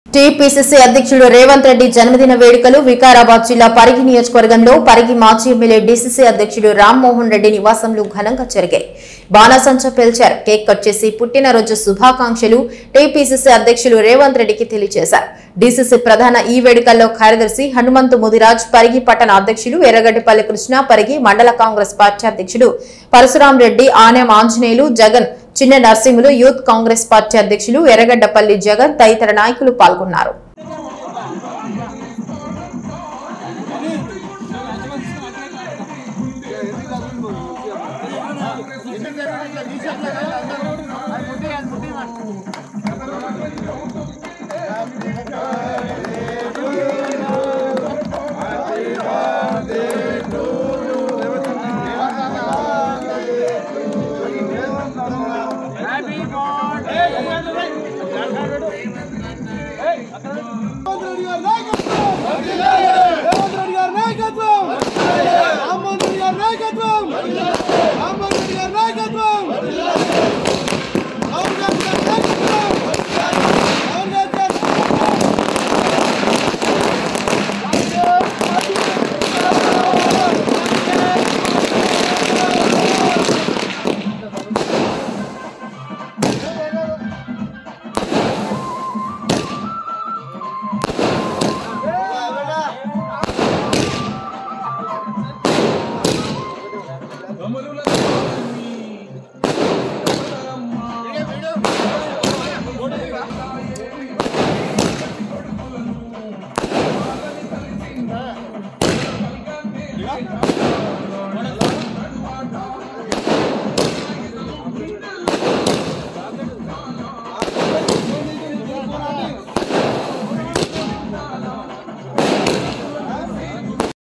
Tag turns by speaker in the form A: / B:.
A: TPCC అధ్యక్షుడు రేవంత్ రెడ్డి జన్మదిన వేడుకలు వికారాబాద్ జిల్లా పరిగి నియోజకవర్గంలో పరిగి మాజీ ఎమ్మెల్యే డీసీసీ అధ్యక్షుడు రామ్మోహన్ రెడ్డి నివాసంలో ఘనంగా జరిగాయి బాణాసంచ పేల్చారు కేక్ కట్ చేసి పుట్టినరోజు శుభాకాంక్షలు టీపీసీసీ అధ్యక్షులు రేవంత్ రెడ్డికి తెలియజేశారు డీసీసీ ప్రధాన ఈ వేడుకల్లో కార్యదర్శి హనుమంతు ముదిరాజ్ పరిగి పట్టణ అధ్యక్షులు ఎర్రగడ్డిపల్లి కృష్ణ పరిగి మండల కాంగ్రెస్ పార్టీ అధ్యక్షుడు పరశురాం రెడ్డి ఆనేం ఆంజనేయులు జగన్ చిన్న నర్సింహులు యూత్ కాంగ్రెస్ పార్టీ అధ్యక్షులు ఎర్రగడ్డపల్లి జగన్ తదితర నాయకులు పాల్గొన్నారు
B: రేవంత్ రెడ్డి గారి